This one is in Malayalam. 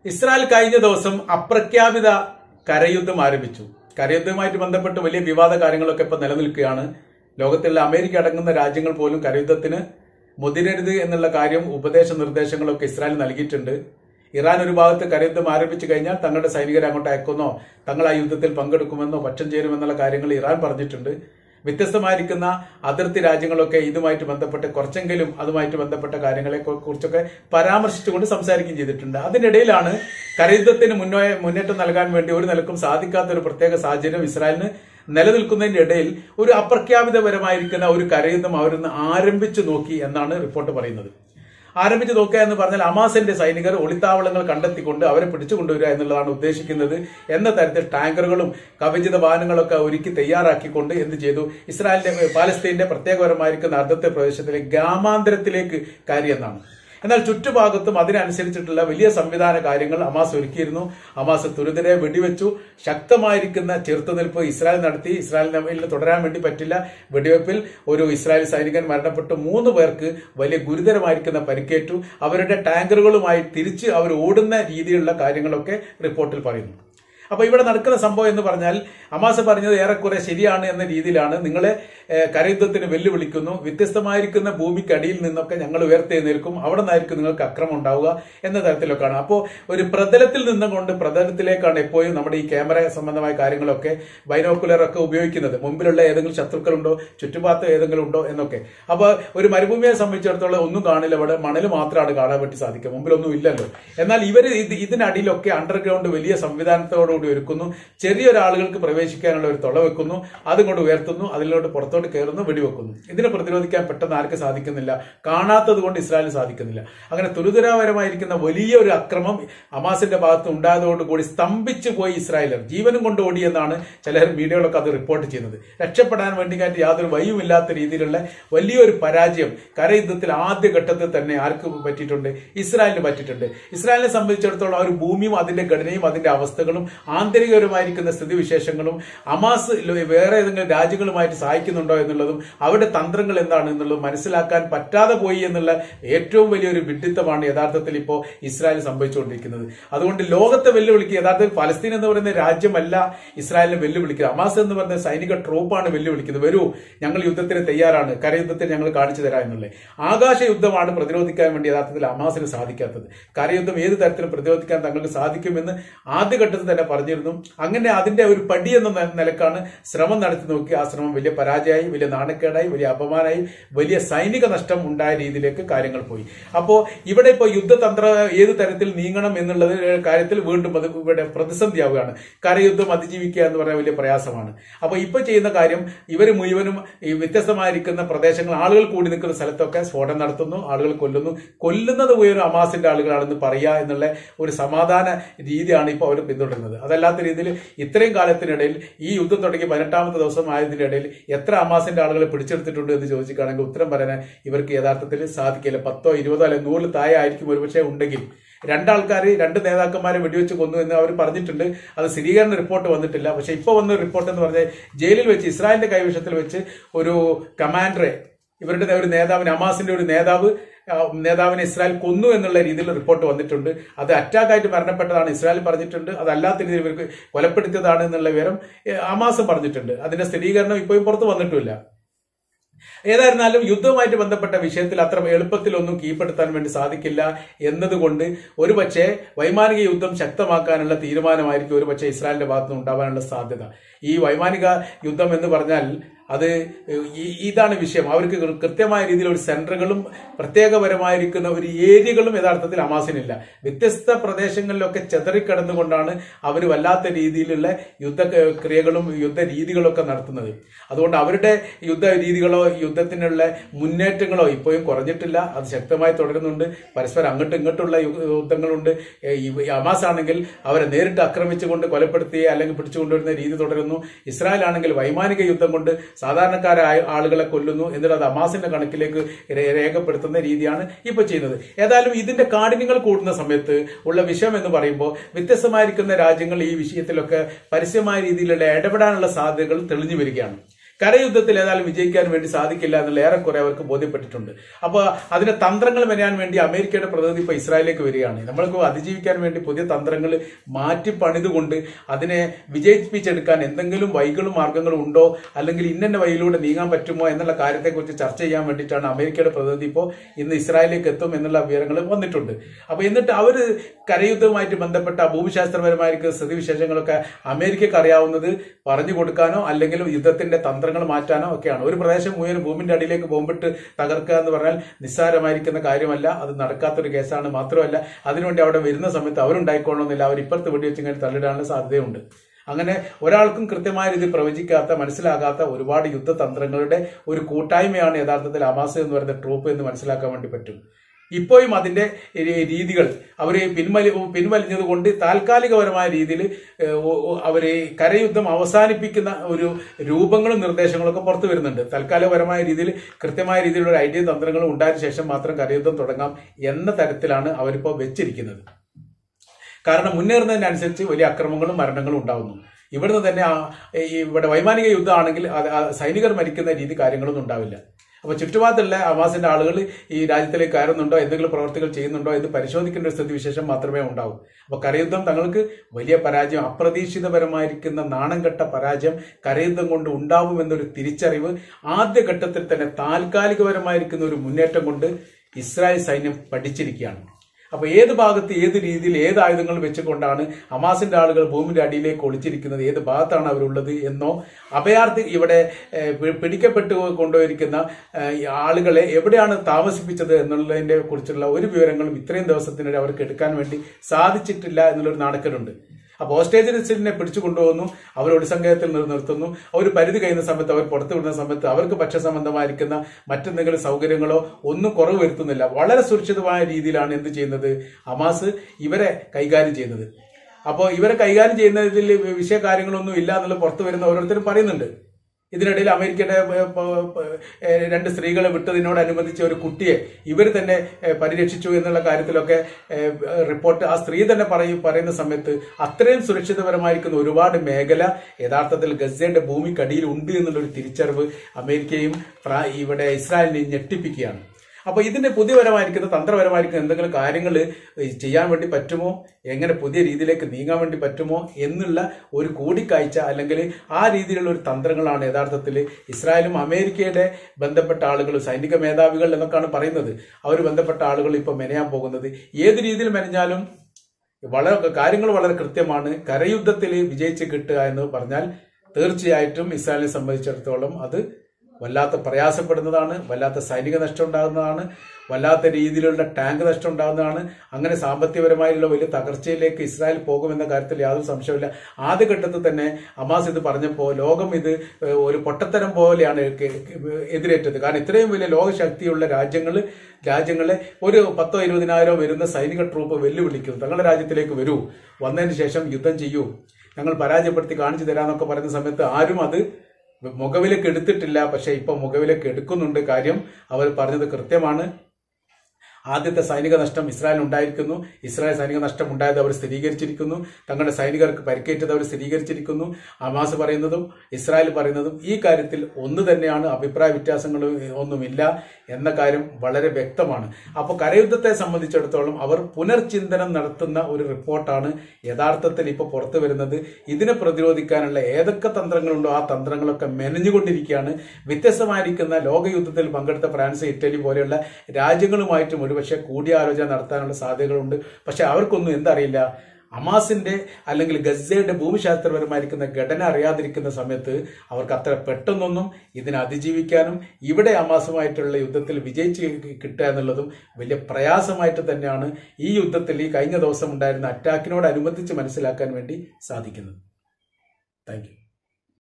ഇസ്രായേൽ കഴിഞ്ഞ ദിവസം അപ്രഖ്യാപിത കരയുദ്ധം ആരംഭിച്ചു കരയുദ്ധവുമായിട്ട് ബന്ധപ്പെട്ട് വലിയ വിവാദ കാര്യങ്ങളൊക്കെ ഇപ്പൊ നിലനിൽക്കുകയാണ് ലോകത്തിലുള്ള അമേരിക്ക അടങ്ങുന്ന രാജ്യങ്ങൾ പോലും കരയുദ്ധത്തിന് മുതിരരുത് എന്നുള്ള കാര്യം ഉപദേശ നിർദ്ദേശങ്ങളൊക്കെ ഇസ്രായേൽ നൽകിയിട്ടുണ്ട് ഇറാൻ ഒരു ഭാഗത്ത് കരയുദ്ധം ആരംഭിച്ചു കഴിഞ്ഞാൽ തങ്ങളുടെ സൈനികരെ അങ്ങോട്ട് അയക്കുന്നോ തങ്ങൾ ആ യുദ്ധത്തിൽ പങ്കെടുക്കുമെന്നോ പക്ഷം ചേരുമെന്നുള്ള കാര്യങ്ങൾ ഇറാൻ പറഞ്ഞിട്ടുണ്ട് വ്യത്യസ്തമായിരിക്കുന്ന അതിർത്തി രാജ്യങ്ങളൊക്കെ ഇതുമായിട്ട് ബന്ധപ്പെട്ട് കുറച്ചെങ്കിലും അതുമായിട്ട് ബന്ധപ്പെട്ട കാര്യങ്ങളെ കു- കുറിച്ചൊക്കെ പരാമർശിച്ചുകൊണ്ട് സംസാരിക്കുകയും ചെയ്തിട്ടുണ്ട് അതിനിടയിലാണ് കരയുദ്ധത്തിന് മുന്നോ മുന്നേറ്റം നൽകാൻ വേണ്ടി ഒരു നിലക്കും സാധിക്കാത്ത ഒരു പ്രത്യേക സാഹചര്യം ഇസ്രായേലിന് നിലനിൽക്കുന്നതിന്റെ ഇടയിൽ ഒരു അപ്രഖ്യാപിതപരമായിരിക്കുന്ന ഒരു കരയുദ്ധം അവരൊന്ന് ആരംഭിച്ചു നോക്കി എന്നാണ് റിപ്പോർട്ട് പറയുന്നത് ആരംഭിച്ചു നോക്കുക എന്ന് പറഞ്ഞാൽ അമാസിന്റെ സൈനികർ ഒളിത്താവളങ്ങൾ കണ്ടെത്തിക്കൊണ്ട് അവരെ പിടിച്ചുകൊണ്ടുവരിക എന്നുള്ളതാണ് ഉദ്ദേശിക്കുന്നത് എന്ന തരത്തിൽ ടാങ്കറുകളും കവചിത വാഹനങ്ങളൊക്കെ ഒരുക്കി തയ്യാറാക്കിക്കൊണ്ട് എന്ത് ചെയ്തു ഇസ്രായേലിന്റെ പാലസ്തീന്റെ പ്രത്യേകപരമായിരിക്കുന്ന അതിർത്തി പ്രദേശത്തിലെ ഗ്രാമാന്തരത്തിലേക്ക് കയറിയെന്നാണ് എന്നാൽ ചുറ്റുഭാഗത്തും അതിനനുസരിച്ചിട്ടുള്ള വലിയ സംവിധാന കാര്യങ്ങൾ അമാസ് ഒരുക്കിയിരുന്നു അമാസ് തുരിതരെ വെടിവെച്ചു ശക്തമായിരിക്കുന്ന ചെറുത്തുനിൽപ്പ് ഇസ്രായേൽ നടത്തി ഇസ്രായേലിന് തുടരാൻ വേണ്ടി പറ്റില്ല വെടിവെപ്പിൽ ഒരു ഇസ്രായേൽ സൈനികൻ മരണപ്പെട്ടു മൂന്ന് പേർക്ക് വലിയ ഗുരുതരമായിരിക്കുന്ന പരിക്കേറ്റു അവരുടെ ടാങ്കറുകളുമായി തിരിച്ച് അവർ ഓടുന്ന രീതിയിലുള്ള കാര്യങ്ങളൊക്കെ റിപ്പോർട്ടിൽ പറയുന്നു അപ്പൊ ഇവിടെ നടക്കുന്ന സംഭവം എന്ന് പറഞ്ഞാൽ അമാസ പറഞ്ഞത് ഏറെക്കുറെ ശരിയാണ് എന്ന രീതിയിലാണ് നിങ്ങളെ ഏഹ്, കരയുദ്ധത്തിന് വെല്ലുവിളിക്കുന്നു വ്യത്യസ്തമായിരിക്കുന്ന ഭൂമിക്കടിയിൽ നിന്നൊക്കെ ഞങ്ങൾ ഉയർത്തെഴുന്നേൽക്കും അവിടെ നിന്നായിരിക്കും നിങ്ങൾക്ക് അക്രമം ഉണ്ടാവുക എന്ന തരത്തിലൊക്കെയാണ് അപ്പോൾ ഒരു പ്രതലത്തിൽ നിന്നുകൊണ്ട് പ്രതലത്തിലേക്കാണ് എപ്പോഴും നമ്മുടെ ഈ ക്യാമറ സംബന്ധമായ കാര്യങ്ങളൊക്കെ ബൈനോക്കുലർ ഒക്കെ ഉപയോഗിക്കുന്നത് മുമ്പിലുള്ള ഏതെങ്കിലും ശത്രുക്കളുണ്ടോ ചുറ്റുപാത്ത് ഏതെങ്കിലും ഉണ്ടോ എന്നൊക്കെ അപ്പൊ ഒരു മരുഭൂമിയെ സംബന്ധിച്ചിടത്തോളം ഒന്നും കാണില്ല ഇവിടെ മണൽ മാത്രമാണ് കാണാൻ വേണ്ടി സാധിക്കുക മുമ്പിലൊന്നും ഇല്ലല്ലോ എന്നാൽ ഇവർ ഇത് ഇതിനടിയിലൊക്കെ അണ്ടർഗ്രൗണ്ട് വലിയ സംവിധാനത്തോടുകൂടി ഒരുക്കുന്നു ചെറിയൊരാളുകൾക്ക് പ്രവേശിക്കാനുള്ള ഒരു തുള വെക്കുന്നു അതുകൊണ്ട് ഉയർത്തുന്നു അതിലോട്ട് പുറത്തോട്ട് കയറുന്നു വെടിവെക്കുന്നു ഇതിനെ പ്രതിരോധിക്കാൻ പെട്ടെന്ന് ആർക്ക് സാധിക്കുന്നില്ല കാണാത്തത് കൊണ്ട് ഇസ്രായേലിന് സാധിക്കുന്നില്ല അങ്ങനെ തുരുതുരാപരമായിരിക്കുന്ന വലിയ ഒരു അക്രമം അമാസിന്റെ ഭാഗത്ത് ഉണ്ടായതോടുകൂടി സ്തംഭിച്ചു പോയി ഇസ്രായേലർ ജീവനും കൊണ്ട് ഓടിയെന്നാണ് ചില മീഡിയകളൊക്കെ അത് റിപ്പോർട്ട് ചെയ്യുന്നത് രക്ഷപ്പെടാൻ വേണ്ടി കാട്ടി യാതൊരു വഴിയുമില്ലാത്ത രീതിയിലുള്ള വലിയൊരു പരാജയം കരയുദ്ധത്തിൽ ആദ്യ ഘട്ടത്തിൽ തന്നെ ആർക്ക് പറ്റിയിട്ടുണ്ട് ഇസ്രായേലിന് പറ്റിയിട്ടുണ്ട് ഇസ്രായേലിനെ സംബന്ധിച്ചിടത്തോളം ആ ഒരു ഭൂമിയും അതിന്റെ ഘടനയും അതിന്റെ അവസ്ഥകളും ആന്തരികപരമായിരിക്കുന്ന സ്ഥിതിവിശേഷങ്ങളും അമാസ് ലോ- വേറെ ഏതെങ്കിലും രാജ്യങ്ങളുമായിട്ട് സഹായിക്കുന്നുണ്ടോ എന്നുള്ളതും അവരുടെ തന്ത്രങ്ങൾ എന്താണ് എന്നുള്ളതും മനസ്സിലാക്കാൻ പറ്റാതെ പോയി എന്നുള്ള ഏറ്റവും വലിയൊരു വിഡിത്തമാണ് യഥാർത്ഥത്തിൽ ഇപ്പോൾ ഇസ്രായേൽ സംഭവിച്ചുകൊണ്ടിരിക്കുന്നത് അതുകൊണ്ട് ലോകത്തെ വെല്ലുവിളിക്കുക യഥാർത്ഥത്തിൽ പലസ്തീൻ എന്ന് പറയുന്ന രാജ്യമല്ല ഇസ്രായേലിനെ വെല്ലുവിളിക്കുക അമാസ് എന്ന് പറയുന്ന സൈനിക ട്രോപ്പാണ് വെല്ലുവിളിക്കുന്നത് വരൂ ഞങ്ങൾ യുദ്ധത്തിന് തയ്യാറാണ് കരയുദ്ധത്തിൽ ഞങ്ങൾ കാണിച്ചു തരാം എന്നുള്ളത് ആകാശ യുദ്ധമാണ് പ്രതിരോധിക്കാൻ വേണ്ടി യഥാർത്ഥത്തിൽ അമാസിന് സാധിക്കാത്തത് കരയുദ്ധം ഏത് തരത്തിലും പ്രതിരോധിക്കാൻ തങ്ങൾക്ക് സാധിക്കുമെന്ന് ആദ്യഘട്ടത്തിൽ തന്നെ പറഞ്ഞിരുന്നു അങ്ങനെ അതിന്റെ ഒരു പടി എന്ന ന- നിലക്കാണ് ശ്രമം നടത്തി നോക്കി ആ ശ്രമം വലിയ പരാജയമായി വലിയ നാണക്കേടായി വലിയ അപമാനമായി വലിയ സൈനിക നഷ്ടം ഉണ്ടായ രീതിയിലേക്ക് കാര്യങ്ങൾ പോയി അപ്പോ ഇവിടെ ഇപ്പോൾ യുദ്ധതന്ത്ര ഏത് തരത്തിൽ നീങ്ങണം എന്നുള്ളത് കാര്യത്തിൽ വീണ്ടും അത് ഇവിടെ പ്രതിസന്ധിയാവുകയാണ് കരയുദ്ധം അതിജീവിക്കുക എന്ന് പറയുന്ന വലിയ പ്രയാസമാണ് അപ്പൊ ഇപ്പൊ ചെയ്യുന്ന കാര്യം ഇവർ മുഴുവനും ഈ വ്യത്യസ്തമായിരിക്കുന്ന പ്രദേശങ്ങൾ ആളുകൾ കൂടി നിൽക്കുന്ന സ്ഥലത്തൊക്കെ സ്ഫോടനം നടത്തുന്നു ആളുകൾ കൊല്ലുന്നു കൊല്ലുന്നത് മുഴുവൻ അമാസിന്റെ ആളുകളാണെന്ന് പറയുക എന്നുള്ള ഒരു സമാധാന രീതിയാണ് ഇപ്പോൾ അവർ പിന്തുടരുന്നത് അതല്ലാത്ത രീതിയിൽ ഇത്രയും കാലത്തിനിടയിൽ ഈ യുദ്ധം തുടങ്ങി പതിനെട്ടാമത്തെ ദിവസം ആയതിന്റെ ഇടയിൽ എത്ര അമാസിന്റെ ആളുകളെ പിടിച്ചെടുത്തിട്ടുണ്ട് എന്ന് ചോദിക്കുകയാണെങ്കിൽ ഉത്തരം പറയാൻ ഇവർക്ക് യഥാർത്ഥത്തിൽ സാധിക്കില്ല പത്തോ ഇരുപതോ അല്ലെങ്കിൽ നൂറിൽ താഴെ ആയിരിക്കും ഒരുപക്ഷെ ഉണ്ടെങ്കിൽ രണ്ടാൾക്കാർ രണ്ട് നേതാക്കന്മാരെ വെടിവെച്ച് കൊന്നു എന്ന് അവർ പറഞ്ഞിട്ടുണ്ട് അത് സ്ഥിരീകരണ റിപ്പോർട്ട് വന്നിട്ടില്ല പക്ഷെ ഇപ്പോൾ വന്ന റിപ്പോർട്ട് എന്ന് പറഞ്ഞാൽ ജയിലിൽ വെച്ച് ഇസ്രായേലിന്റെ കൈവശത്തിൽ വെച്ച് ഒരു കമാൻഡറെ ഇവരുടെ ഒരു നേതാവിന് അമാസിന്റെ ഒരു നേതാവ് ആ, നേതാവിനെ ഇസ്രായേൽ കൊന്നു എന്നുള്ള രീതിയിൽ റിപ്പോർട്ട് വന്നിട്ടുണ്ട് അത് അറ്റാക്കായിട്ട് മരണപ്പെട്ടതാണ് ഇസ്രായേൽ പറഞ്ഞിട്ടുണ്ട് അതല്ലാത്ത രീതിയിൽ ഇവർക്ക് കൊലപ്പെടുത്തിയതാണ് എന്നുള്ള വിവരം ഏ, ഹമാസും പറഞ്ഞിട്ടുണ്ട് അതിന്റെ സ്ഥിരീകരണം ഇപ്പോഴും പുറത്ത് വന്നിട്ടില്ല ഏതായിരുന്നാലും യുദ്ധവുമായിട്ട് ബന്ധപ്പെട്ട വിഷയത്തിൽ അത്ര എളുപ്പത്തിലൊന്നും കീഴ്പ്പെടുത്താൻ വേണ്ടി സാധിക്കില്ല എന്നതുകൊണ്ട് ഒരുപക്ഷെ വൈമാനിക യുദ്ധം ശക്തമാക്കാനുള്ള തീരുമാനമായിരിക്കും ഒരുപക്ഷെ ഇസ്രായേലിന്റെ ഭാഗത്തുനിന്ന് ഉണ്ടാവാനുള്ള സാധ്യത ഈ വൈമാനിക യുദ്ധം എന്ന് പറഞ്ഞാൽ അത് ഈ- ഇതാണ് വിഷയം അവർക്ക് കൃ- കൃത്യമായ രീതിയിൽ ഒരു സെന്ററുകളും പ്രത്യേകപരമായിരിക്കുന്ന ഒരു ഏരിയകളും യഥാർത്ഥത്തിൽ അമാസിനില്ല വ്യത്യസ്ത പ്രദേശങ്ങളിലൊക്കെ ചെതറിക്കിടന്നുകൊണ്ടാണ് അവർ വല്ലാത്ത രീതിയിലുള്ള യുദ്ധ ക്രിയകളും യുദ്ധ രീതികളൊക്കെ നടത്തുന്നത് അതുകൊണ്ട് അവരുടെ യുദ്ധ രീതികളോ യുദ്ധത്തിനുള്ള മുന്നേറ്റങ്ങളോ ഇപ്പോഴും കുറഞ്ഞിട്ടില്ല അത് ശക്തമായി തുടരുന്നുണ്ട് പരസ്പരം അങ്ങോട്ടും ഇങ്ങോട്ടുള്ള യു- യുദ്ധങ്ങളുണ്ട് ഏ, ഈ ഹമാസ് ആണെങ്കിൽ അവരെ നേരിട്ട് ആക്രമിച്ചുകൊണ്ട് കൊലപ്പെടുത്തി അല്ലെങ്കിൽ പിടിച്ചുകൊണ്ടുവരുന്ന രീതി തുടരുന്നു ഇസ്രായേൽ ആണെങ്കിൽ വൈമാനിക യുദ്ധം കൊണ്ട് സാധാരണക്കാരായ ആളുകളെ കൊല്ലുന്നു എന്നിട്ട് അത് ഹമാസിന്റെ കണക്കിലേക്ക് രേ- രേഖപ്പെടുത്തുന്ന രീതിയാണ് ഇപ്പൊ ചെയ്യുന്നത് ഏതായാലും ഇതിന്റെ കാഠിന്യങ്ങൾ കൂടുന്ന സമയത്ത് ഉള്ള വിഷയം എന്ന് പറയുമ്പോൾ വ്യത്യസ്തമായിരിക്കുന്ന രാജ്യങ്ങൾ ഈ വിഷയത്തിലൊക്കെ പരസ്യമായ രീതിയിലുള്ള ഇടപെടാനുള്ള സാധ്യതകൾ തെളിഞ്ഞു വരികയാണ് കരയുദ്ധത്തിൽ ഏതായാലും വിജയിക്കാൻ വേണ്ടി സാധിക്കില്ല എന്നുള്ള ഏറെക്കുറെ അവർക്ക് ബോധ്യപ്പെട്ടിട്ടുണ്ട് അപ്പോൾ അതിന്റെ തന്ത്രങ്ങൾ മെനയാൻ വേണ്ടി അമേരിക്കയുടെ പ്രതിനിധി ഇപ്പോൾ ഇസ്രായേലിലേക്ക് വരികയാണ് നമ്മൾക്ക് അതിജീവിക്കാൻ വേണ്ടി പുതിയ തന്ത്രങ്ങൾ മാറ്റി പണിതുകൊണ്ട് അതിനെ വിജയിപ്പിച്ചെടുക്കാൻ എന്തെങ്കിലും വഴികളും മാർഗങ്ങളും ഉണ്ടോ അല്ലെങ്കിൽ ഇന്നെ വഴിയിലൂടെ നീങ്ങാൻ പറ്റുമോ എന്നുള്ള കാര്യത്തെക്കുറിച്ച് ചർച്ച ചെയ്യാൻ വേണ്ടിയിട്ടാണ് അമേരിക്കയുടെ പ്രതിനിധി ഇപ്പോൾ ഇന്ന് ഇസ്രായേലിലേക്ക് എത്തും എന്നുള്ള വിവരങ്ങൾ വന്നിട്ടുണ്ട് അപ്പോൾ എന്നിട്ട് അവർ കരയുദ്ധവുമായിട്ട് ബന്ധപ്പെട്ട ഭൂമിശാസ്ത്രപരമായിരിക്കുന്ന സ്ഥിതിവിശേഷങ്ങളൊക്കെ അമേരിക്കക്ക് അറിയാവുന്നത് പറഞ്ഞു കൊടുക്കാനോ അല്ലെങ്കിൽ യുദ്ധത്തിന്റെ തന്ത്രങ്ങൾ മാറ്റാനോ ഒക്കെയാണ് ഒരു പ്രദേശം മുഴുവൻ ഭൂമിന്റെ അടിയിലേക്ക് ബോംബിട്ട് തകർക്കുക എന്ന് പറഞ്ഞാൽ നിസ്സാരമായിരിക്കുന്ന കാര്യമല്ല അത് നടക്കാത്തൊരു കേസാണ് മാത്രമല്ല അതിനുവേണ്ടി അവിടെ വരുന്ന സമയത്ത് അവരുണ്ടായിക്കൊള്ളണമെന്നില്ല അവർ ഇപ്പുറത്ത് വെടിവെച്ച് ഇങ്ങനെ തള്ളിടാനുള്ള സാധ്യതയുണ്ട് അങ്ങനെ ഒരാൾക്കും കൃത്യമായ രീതിയിൽ പ്രവചിക്കാത്ത മനസ്സിലാകാത്ത ഒരുപാട് യുദ്ധതന്ത്രങ്ങളുടെ ഒരു കൂട്ടായ്മയാണ് യഥാർത്ഥത്തിൽ അമാസ് എന്ന് പറയുന്ന ട്രൂപ്പ് എന്ന് മനസ്സിലാക്കാൻ വേണ്ടി പറ്റും ഇപ്പോഴും അതിന്റെ രീതികൾ അവരെ പിൻവലി പിൻവലിഞ്ഞത് കൊണ്ട് താൽക്കാലികപരമായ രീതിയിൽ അവര് കരയുദ്ധം അവസാനിപ്പിക്കുന്ന ഒരു രൂപങ്ങളും നിർദ്ദേശങ്ങളും ഒക്കെ പുറത്തു വരുന്നുണ്ട് താൽക്കാലികപരമായ രീതിയിൽ കൃത്യമായ രീതിയിലുള്ള ഒരു ഐഡിയ തന്ത്രങ്ങളും ഉണ്ടായതിനു ശേഷം മാത്രം കരയുദ്ധം തുടങ്ങാം എന്ന തരത്തിലാണ് അവരിപ്പോൾ വെച്ചിരിക്കുന്നത് കാരണം മുന്നേറുന്നതിനനുസരിച്ച് വലിയ അക്രമങ്ങളും മരണങ്ങളും ഉണ്ടാകുന്നു ഇവിടുന്ന് തന്നെ ഇവിടെ വൈമാനിക യുദ്ധമാണെങ്കിൽ സൈനികർ മരിക്കുന്ന രീതി കാര്യങ്ങളൊന്നും ഉണ്ടാവില്ല അപ്പോൾ ചുറ്റുപാടുള്ള അമാസിന്റെ ആളുകൾ ഈ രാജ്യത്തിലേക്ക് കയറുന്നുണ്ടോ എന്തെങ്കിലും പ്രവർത്തികൾ ചെയ്യുന്നുണ്ടോ എന്ന് പരിശോധിക്കേണ്ട ഒരു സ്ഥിതിവിശേഷം മാത്രമേ ഉണ്ടാവൂ അപ്പോൾ കരയുദ്ധം തങ്ങൾക്ക് വലിയ പരാജയം അപ്രതീക്ഷിതപരമായിരിക്കുന്ന നാണം കെട്ട പരാജയം കരയുദ്ധം കൊണ്ട് ഉണ്ടാവുമെന്നൊരു തിരിച്ചറിവ് ആദ്യഘട്ടത്തിൽ തന്നെ താൽക്കാലികപരമായിരിക്കുന്ന ഒരു മുന്നേറ്റം കൊണ്ട് ഇസ്രായേൽ സൈന്യം പഠിച്ചിരിക്കുകയാണ് അപ്പൊ ഏത് ഭാഗത്ത് ഏത് രീതിയിൽ ഏത് ആയുധങ്ങൾ വെച്ചുകൊണ്ടാണ് ഹമാസിന്റെ ആളുകൾ ഭൂമിന്റെ അടിയിലേക്ക് ഒളിച്ചിരിക്കുന്നത് ഏത് ഭാഗത്താണ് അവരുള്ളത് എന്നോ അഭയാർത്ഥി ഇവിടെ പിടിക്കപ്പെട്ടു കൊണ്ടുപോയിരിക്കുന്ന ആളുകളെ എവിടെയാണ് താമസിപ്പിച്ചത് എന്നുള്ളതിനെ കുറിച്ചുള്ള ഒരു വിവരങ്ങളും ഇത്രയും ദിവസത്തിനിടെ അവർക്ക് എടുക്കാൻ വേണ്ടി സാധിച്ചിട്ടില്ല എന്നുള്ളൊരു നാണക്കേടുണ്ട് അപ്പോൾ ഹോസ്റ്റേജിനെ പിടിച്ചു കൊണ്ടുപോകുന്നു അവർ ഒളിസംഘത്തിൽ നിർത്തുന്നു അവർ പരിധി കഴിയുന്ന സമയത്ത് അവർ പുറത്തു വിടുന്ന സമയത്ത് അവർക്ക് പക്ഷസംബന്ധമായിരിക്കുന്ന മറ്റെന്തെങ്കിലും സൗകര്യങ്ങളോ ഒന്നും കുറവ് വരുത്തുന്നില്ല വളരെ സുരക്ഷിതമായ രീതിയിലാണ് എന്ത് ചെയ്യുന്നത് ഹമാസ് ഇവരെ കൈകാര്യം ചെയ്യുന്നത് അപ്പോൾ ഇവരെ കൈകാര്യം ചെയ്യുന്നതിൽ വിഷയ കാര്യങ്ങളൊന്നും ഇല്ല എന്നുള്ളത് പുറത്തു വരുന്ന ഓരോരുത്തരും പറയുന്നുണ്ട് ഇതിനിടയിൽ അമേരിക്കയുടെ രണ്ട് സ്ത്രീകളെ വിട്ടതിനോടനുബന്ധിച്ച് ഒരു കുട്ടിയെ ഇവർ തന്നെ പരിരക്ഷിച്ചു എന്നുള്ള കാര്യത്തിലൊക്കെ റിപ്പോർട്ട് ആ സ്ത്രീ തന്നെ പറയും പറയുന്ന സമയത്ത് അത്രയും സുരക്ഷിതപരമായിരിക്കുന്ന ഒരുപാട് മേഖല യഥാർത്ഥത്തിൽ ഗസയുടെ ഭൂമിക്കടിയിൽ ഉണ്ട് എന്നുള്ളൊരു തിരിച്ചറിവ് അമേരിക്കയും ഇവിടെ ഇസ്രായേലിനെയും ഞെട്ടിപ്പിക്കുകയാണ് അപ്പൊ ഇതിന്റെ പുതിയപരമായിരിക്കുന്ന തന്ത്രപരമായിരിക്കുന്ന എന്തെങ്കിലും കാര്യങ്ങൾ ചെയ്യാൻ വേണ്ടി പറ്റുമോ എങ്ങനെ പുതിയ രീതിയിലേക്ക് നീങ്ങാൻ വേണ്ടി പറ്റുമോ എന്നുള്ള ഒരു കൂടിക്കാഴ്ച അല്ലെങ്കിൽ ആ രീതിയിലുള്ള ഒരു തന്ത്രങ്ങളാണ് യഥാർത്ഥത്തിൽ ഇസ്രായേലും അമേരിക്കയുടെ ബന്ധപ്പെട്ട ആളുകൾ സൈനിക മേധാവികൾ എന്നൊക്കെയാണ് പറയുന്നത് അവർ ബന്ധപ്പെട്ട ആളുകൾ ഇപ്പൊ മെനയാൻ പോകുന്നത് ഏത് രീതിയിൽ മെനഞ്ഞാലും വളരെ കാര്യങ്ങൾ വളരെ കൃത്യമാണ് കരയുദ്ധത്തിൽ വിജയിച്ച് കിട്ടുക എന്ന് പറഞ്ഞാൽ തീർച്ചയായിട്ടും ഇസ്രായേലിനെ സംബന്ധിച്ചിടത്തോളം അത് വല്ലാത്ത പ്രയാസപ്പെടുന്നതാണ് വല്ലാത്ത സൈനിക നഷ്ടം ഉണ്ടാകുന്നതാണ് വല്ലാത്ത രീതിയിലുള്ള ടാങ്ക് നഷ്ടം ഉണ്ടാകുന്നതാണ് അങ്ങനെ സാമ്പത്തികപരമായുള്ള വലിയ തകർച്ചയിലേക്ക് ഇസ്രായേൽ പോകുമെന്ന കാര്യത്തിൽ യാതൊരു സംശയമില്ല ആദ്യഘട്ടത്തിൽ തന്നെ അമാസ് ഇത് പറഞ്ഞപ്പോൾ ലോകം ഇത് ഒരു പൊട്ടത്തരം പോലെയാണ് എതിരേറ്റത് കാരണം ഇത്രയും വലിയ ലോകശക്തിയുള്ള രാജ്യങ്ങൾ രാജ്യങ്ങളെ ഒരു പത്തോ ഇരുപതിനായിരോ വരുന്ന സൈനിക ട്രൂപ്പ് വെല്ലുവിളിക്കുന്നു തങ്ങളുടെ രാജ്യത്തിലേക്ക് വരൂ വന്നതിന് ശേഷം യുദ്ധം ചെയ്യൂ ഞങ്ങൾ പരാജയപ്പെടുത്തി കാണിച്ചു തരാമെന്നൊക്കെ പറയുന്ന സമയത്ത് ആരും അത് മുഖവിലേക്ക് എടുത്തിട്ടില്ല പക്ഷെ ഇപ്പൊ മുഖവിലേക്ക് എടുക്കുന്നുണ്ട് കാര്യം അവർ പറഞ്ഞത് കൃത്യമാണ് ആദ്യത്തെ സൈനിക നഷ്ടം ഇസ്രായേൽ ഉണ്ടായിരിക്കുന്നു ഇസ്രായേൽ സൈനിക നഷ്ടം ഉണ്ടായത് അവർ സ്ഥിരീകരിച്ചിരിക്കുന്നു തങ്ങളുടെ സൈനികർക്ക് പരിക്കേറ്റത് അവർ സ്ഥിരീകരിച്ചിരിക്കുന്നു അമാസ് പറയുന്നതും ഇസ്രായേൽ പറയുന്നതും ഈ കാര്യത്തിൽ ഒന്ന് തന്നെയാണ് അഭിപ്രായ വ്യത്യാസങ്ങൾ ഒന്നുമില്ല എന്ന കാര്യം വളരെ വ്യക്തമാണ് അപ്പോൾ കരയുദ്ധത്തെ സംബന്ധിച്ചിടത്തോളം അവർ പുനർചിന്തനം നടത്തുന്ന ഒരു റിപ്പോർട്ടാണ് യഥാർത്ഥത്തിൽ ഇപ്പോൾ പുറത്തു വരുന്നത് ഇതിനെ പ്രതിരോധിക്കാനുള്ള ഏതൊക്കെ തന്ത്രങ്ങളുണ്ടോ ആ തന്ത്രങ്ങളൊക്കെ മെനഞ്ഞുകൊണ്ടിരിക്കുകയാണ് വ്യത്യസ്തമായിരിക്കുന്ന ലോകയുദ്ധത്തിൽ പങ്കെടുത്ത ഫ്രാൻസ് ഇറ്റലി പോലെയുള്ള രാജ്യങ്ങളുമായിട്ടും ഒരുപക്ഷെ കൂടിയാലോചന നടത്താനുള്ള സാധ്യതകളുണ്ട് പക്ഷെ അവർക്കൊന്നും എന്തറിയില്ല അമാസിന്റെ അല്ലെങ്കിൽ ഗസയുടെ ഭൂമിശാസ്ത്രപരമായിരിക്കുന്ന ഘടന അറിയാതിരിക്കുന്ന സമയത്ത് അവർക്ക് അത്ര പെട്ടെന്നൊന്നും ഇതിനെ അതിജീവിക്കാനും ഇവിടെ അമാസുമായിട്ടുള്ള യുദ്ധത്തിൽ വിജയിച്ച് കിട്ടുക എന്നുള്ളതും വലിയ പ്രയാസമായിട്ട് തന്നെയാണ് ഈ യുദ്ധത്തിൽ ഈ കഴിഞ്ഞ ദിവസം ഉണ്ടായിരുന്ന അറ്റാക്കിനോടനുബന്ധിച്ച് മനസ്സിലാക്കാൻ വേണ്ടി സാധിക്കുന്നത് താങ്ക്